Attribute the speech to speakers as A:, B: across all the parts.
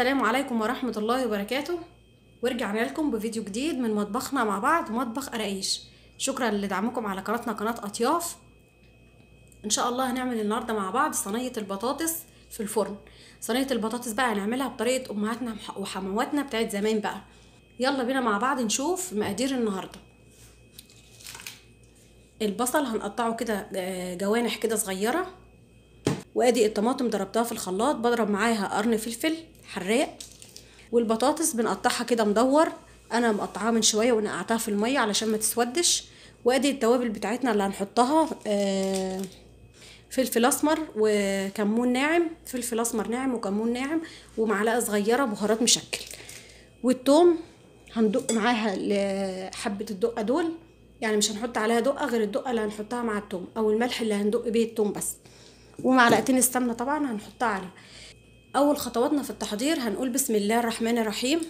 A: السلام عليكم ورحمة الله وبركاته ورجعنا لكم بفيديو جديد من مطبخنا مع بعض مطبخ قراقيش شكرا لدعمكم على قناتنا قناة أطياف إن شاء الله هنعمل النهاردة مع بعض صينية البطاطس في الفرن صينية البطاطس بقى هنعملها بطريقة أمهاتنا وحمواتنا بتاعت زمان بقى يلا بينا مع بعض نشوف مقادير النهاردة البصل هنقطعه كده جوانح كده صغيرة وادي الطماطم ضربتها في الخلاط بضرب معاها قرن فلفل حراق والبطاطس بنقطعها كده مدور انا مقطعاها من شويه ونقعتها في الميه علشان ما تسودش وادي التوابل بتاعتنا اللي هنحطها آه فلفل اسمر وكمون ناعم فلفل اسمر ناعم وكمون ناعم ومعلقه صغيره بهارات مشكل والثوم هندق معاها حبه الدقه دول يعني مش هنحط عليها دقه غير الدقه اللي هنحطها مع الثوم او الملح اللي هندق بيه الثوم بس ومعلقتين السمنه طبعا هنحطها عليها اول خطواتنا في التحضير هنقول بسم الله الرحمن الرحيم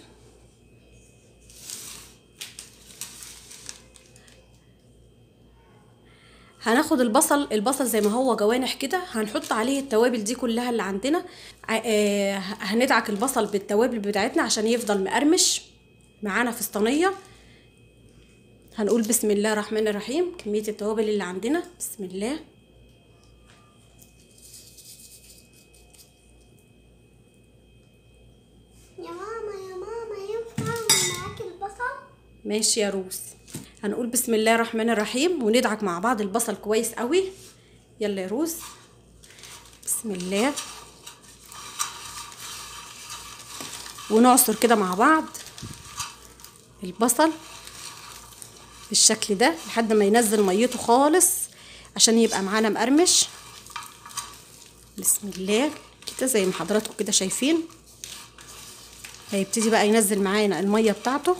A: هناخد البصل البصل زي ما هو جوانح كده هنحط عليه التوابل دي كلها اللي عندنا آه هندعك البصل بالتوابل بتاعتنا عشان يفضل مقرمش معانا في الصينيه هنقول بسم الله الرحمن الرحيم كميه التوابل اللي عندنا بسم الله
B: يا ماما يا ماما ينفع معاكي البصل
A: ماشي يا روس هنقول بسم الله الرحمن الرحيم وندعك مع بعض البصل كويس قوي يلا يا روس بسم الله ونعصر كده مع بعض البصل بالشكل ده لحد ما ينزل ميته خالص عشان يبقى معانا مقرمش بسم الله كده زي ما حضراتكم كده شايفين هيبتدي بقى ينزل معانا الميه بتاعته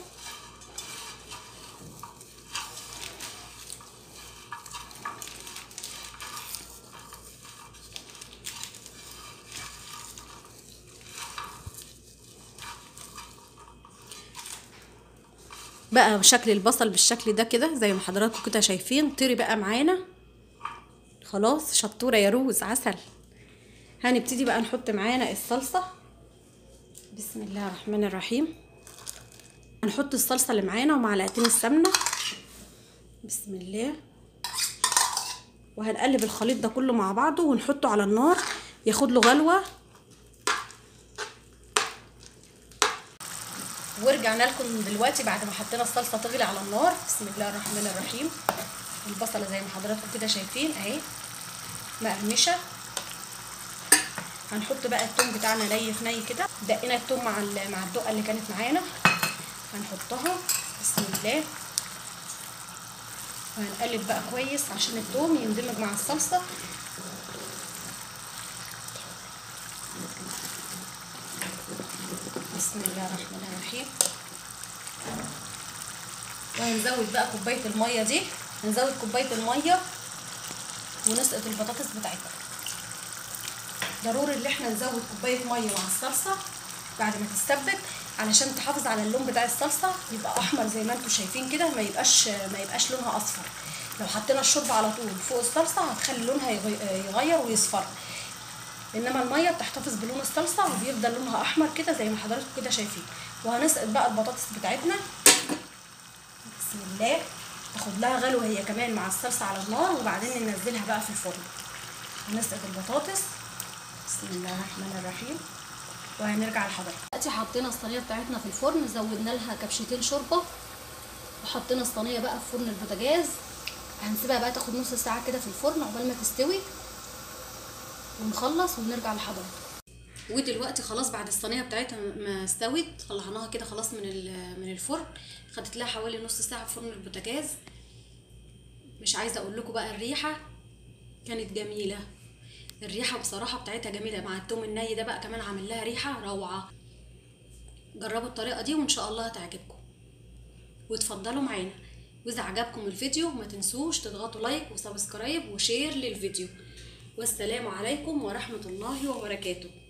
A: بقى شكل البصل بالشكل ده كده زي ما حضراتكم كده شايفين طيري بقى معانا خلاص شطوره يا روز عسل هنبتدي بقى نحط معانا الصلصه بسم الله الرحمن الرحيم هنحط الصلصه اللي معانا ومعلقتين السمنه بسم الله وهنقلب الخليط ده كله مع بعضه ونحطه على النار ياخد له غلوه ورجعنا لكم دلوقتي بعد ما حطينا الصلصه تغلي على النار بسم الله الرحمن الرحيم البصله زي ما حضراتكم كده شايفين اهي مقرمشه هنحط بقى التوم بتاعنا ني في ني كده دقينا التوم مع مع الدقه اللي كانت معانا هنحطها بسم الله وهنقلب بقى كويس عشان التوم يندمج مع الصلصه بسم الله الرحمن الرحيم وهنزود بقى كوبايه الميه دي هنزود كوبايه الميه ونسقط البطاطس بتاعتنا ضروري ان احنا نزود كوبايه ميه مع الصلصه بعد ما تتسبك علشان تحافظ على اللون بتاع الصلصه يبقى احمر زي ما انتم شايفين كده ما يبقاش ما يبقاش لونها اصفر لو حطينا الشوربه على طول فوق الصلصه هتخلي لونها يغير ويصفر انما الميه بتحتفظ بلون الصلصه وبيفضل لونها احمر كده زي ما حضراتكم كده شايفين وهنسقط بقى البطاطس بتاعتنا بسم الله تاخد لها غلوه هي كمان مع الصلصه على النار وبعدين ننزلها بقى في الفرن هنسقط البطاطس بسم الله الرحمن الرحيم وهنرجع لحضرتك دلوقتي حطينا الصينيه بتاعتنا في الفرن زودنا لها كبشتين شوربه وحطينا الصينيه بقى في فرن البوتاجاز هنسيبها بقى تاخد نص ساعه كده في الفرن عقبال ما تستوي ونخلص ونرجع لحضرتك ودلوقتي خلاص بعد الصينيه بتاعتها ما استوت طلعناها كده خلاص من من الفرن خدت لها حوالي نص ساعه في فرن البوتاجاز مش عايزه اقول لكم بقى الريحه كانت جميله الريحه بصراحه بتاعتها جميله مع التوم الني ده بقى كمان عامل لها ريحه روعه جربوا الطريقه دي وان شاء الله هتعجبكم وتفضلوا معانا واذا عجبكم الفيديو ما تنسوش تضغطوا لايك وسبسكرايب وشير للفيديو والسلام عليكم ورحمه الله وبركاته